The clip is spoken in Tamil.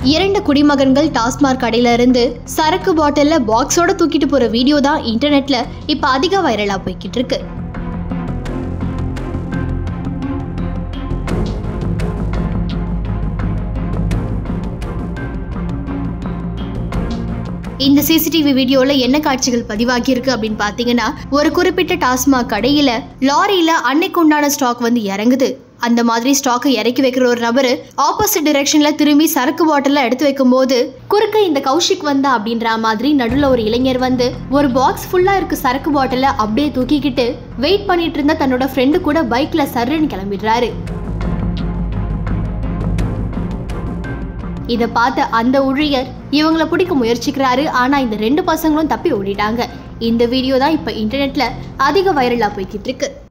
இரண்டு குடிமகன்கள் டாஸ்மாக் கடையில இருந்து சரக்கு பாட்டில்ல பாக்ஸோட தூக்கிட்டு போற வீடியோ தான் இன்டர்நெட்ல இப்ப அதிக வைரலா போய்கிட்டு இருக்கு இந்த சிசிடிவி வீடியோல என்ன காட்சிகள் பதிவாகி இருக்கு அப்படின்னு பாத்தீங்கன்னா ஒரு குறிப்பிட்ட டாஸ்மாக் கடையில லாரியில அன்னைக்கு உண்டான ஸ்டாக் வந்து இறங்குது அந்த மாதிரி ஸ்டாக்கை இறக்கி வைக்கிற ஒரு நபர் ஆப்போசிட் டிரெக்ஷன்ல திரும்பி சரக்கு பாட்டில எடுத்து வைக்கும்போது குறுக்க இந்த கௌஷிக் வந்தா அப்படின்ற மாதிரி நடுவில் ஒரு இளைஞர் வந்து ஒரு பாக்ஸ் ஃபுல்லா இருக்கு சரக்கு பாட்டில அப்படியே தூக்கிக்கிட்டு வெயிட் பண்ணிட்டு இருந்த தன்னோட ஃப்ரெண்டு கூட பைக்ல சர்ன்னு கிளம்பிடுறாரு இதை பார்த்த அந்த ஊழியர் இவங்கள பிடிக்க முயற்சிக்கிறாரு ஆனா இந்த ரெண்டு பசங்களும் தப்பி ஓடிட்டாங்க இந்த வீடியோ தான் இப்ப இன்டர்நெட்ல அதிக வைரலா போய்கிட்டு இருக்கு